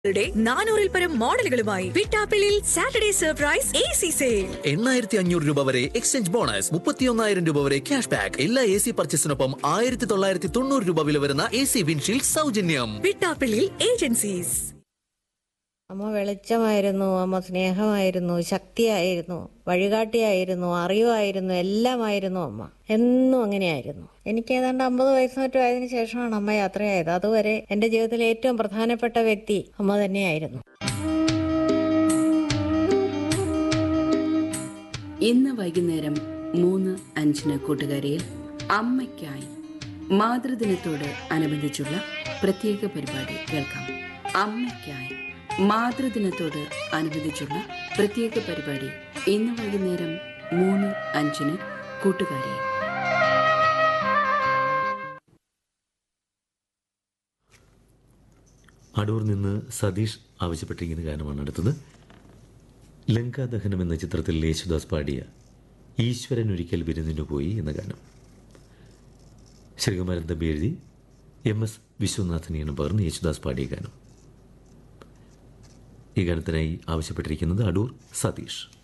യുടെ നാനൂറിൽ പരം മോഡലുകളുമായി വിട്ടാപ്പിളിൽ Saturday surprise A C sale എണ്ണായിരത്തി അഞ്ഞൂറ് രൂപ വരെ എക്സ്ചേഞ്ച് ബോണസ് മുപ്പത്തിയൊന്നായിരം രൂപ വരെ ക്യാഷ് ബാക്ക് എല്ലാ എ സി പർച്ചേസിനൊപ്പം ആയിരത്തി തൊള്ളായിരത്തി തൊണ്ണൂറ് രൂപ വില വരുന്ന എ സി വിൻഷീൽഡ് സൗജന്യം വിട്ടാപ്പിളിൽ ഏജൻസീസ് അമ്മ വെളിച്ചമായിരുന്നു അമ്മ സ്നേഹമായിരുന്നു ശക്തിയായിരുന്നു വഴികാട്ടിയായിരുന്നു അറിവായിരുന്നു എല്ലാമായിരുന്നു അമ്മ എന്നും അങ്ങനെയായിരുന്നു എനിക്ക് ഏതാണ്ട് അമ്പത് വയസ്സ് മറ്റും ആയതിനു ശേഷമാണ് അമ്മ യാത്രയായത് അതുവരെ എന്റെ ജീവിതത്തിലെ ഏറ്റവും പ്രധാനപ്പെട്ട വ്യക്തി അമ്മ തന്നെയായിരുന്നു ഇന്ന് വൈകുന്നേരം മൂന്ന് അഞ്ചിന് കൂട്ടുകാരിയിൽ അമ്മയ്ക്കായി മാതൃദിനത്തോട് അനുബന്ധിച്ചുള്ള പ്രത്യേക പരിപാടി കേൾക്കാം അമ്മയ്ക്കായി മാതൃദിനത്തോട് അനുബന്ധിച്ചുള്ള പ്രത്യേക പരിപാടി ഇന്ന് വൈകുന്നേരം മൂന്ന് അഞ്ചിന് കൂട്ടുകാരിയിൽ അടൂർ നിന്ന് സതീഷ് ആവശ്യപ്പെട്ടിരിക്കുന്ന ഗാനമാണ് അടുത്തത് ലങ്കാദഹനം എന്ന ചിത്രത്തിൽ യേശുദാസ് പാടിയ ഈശ്വരൻ ഒരിക്കൽ വിരുന്നിനു പോയി എന്ന ഗാനം ശ്രീകുമാരൻ തമ്പി എഴുതി എം എസ് വിശ്വനാഥനെയാണ് പകർന്ന് യേശുദാസ് പാടിയ ഗാനം ഈ ഗാനത്തിനായി ആവശ്യപ്പെട്ടിരിക്കുന്നത് അടൂർ സതീഷ്